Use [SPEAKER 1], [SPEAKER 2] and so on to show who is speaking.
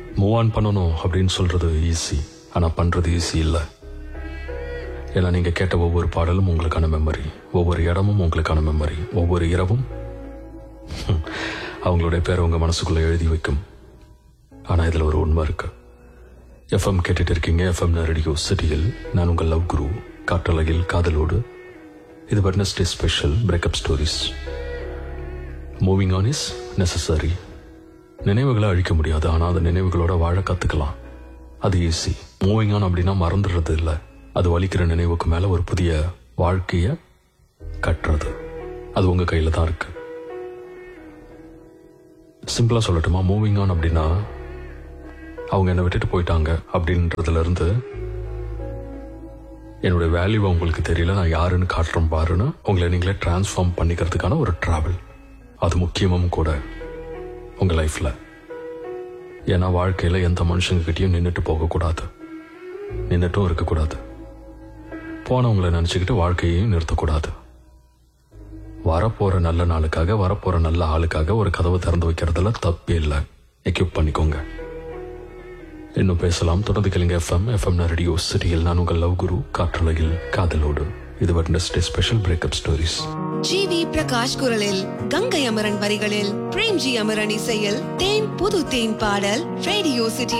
[SPEAKER 1] move on பண்ணணும் அப்படின்னு சொல்றது ஈஸி ஆனா பண்றது ஈஸி இல்லை ஏன்னா நீங்க கேட்ட ஒவ்வொரு பாடலும் உங்களுக்கான மெமரி ஒவ்வொரு இடமும் உங்களுக்கான மெமரி ஒவ்வொரு இரவும் ஹம், அவங்களுடைய பேரை உங்க மனசுக்குள்ள எழுதி வைக்கும் ஆனா இதுல ஒரு உண்மை இருக்கு எஃப்எம் கேட்டுட்டு இருக்கீங்க எஃப்எம் ரேடியோ சிட்டியில் நான் உங்கள் லவ் குரு காற்றலையில் காதலோடு இது Wednesday special breakup stories moving on is necessary நினைவுகளை அழிக்க முடியாது ஆனால் அந்த நினைவுகளோட வாழ கத்துக்கலாம் அது ஈஸி மூவிங் ஆன் அப்படின்னா மறந்துடுறது இல்லை அது வலிக்கிற நினைவுக்கு மேல ஒரு புதிய வாழ்க்கைய கட்டுறது அது உங்க கையில தான் இருக்கு சிம்பிளா சொல்லட்டுமா மூவிங் ஆன் அப்படின்னா அவங்க என்னை விட்டுட்டு போயிட்டாங்க அப்படின்றதுல இருந்து என்னுடைய வேல்யூ உங்களுக்கு தெரியல நான் யாருன்னு காட்டுறேன் பாருன்னு உங்களை நீங்களே டிரான்ஸ்ஃபார்ம் பண்ணிக்கிறதுக்கான ஒரு டிராவல் அது முக்கியமும் கூட உங்க லைஃப்ல ஏன்னா வாழ்க்கையில எந்த மனுஷங்ககிட்டயும் நின்றுட்டு போகக்கூடாது நின்றுட்டும் இருக்கக்கூடாது போனவங்களை நினைச்சுக்கிட்டு வாழ்க்கையையும் நிறுத்தக்கூடாது வரப்போற நல்ல நாளுக்காக வரப்போற நல்ல ஆளுக்காக ஒரு கதவை திறந்து வைக்கிறதுல தப்பே இல்லை எக்யூப் பண்ணிக்கோங்க இன்னும் பேசலாம் தொடர்ந்து கேளுங்க எஃப்எம் எஃப்எம் ரேடியோ சிட்டியில் நான் உங்கள் லவ் குரு காற்றலையில் காதலோடு இது Wednesday special breakup stories
[SPEAKER 2] G V Prakash குரலில் கங்கை அமரன் வரிகளில் பிரேம்ஜி அமரன் இசையில் தேன் புது தேன் பாடல் ரேடியோ சிட்டி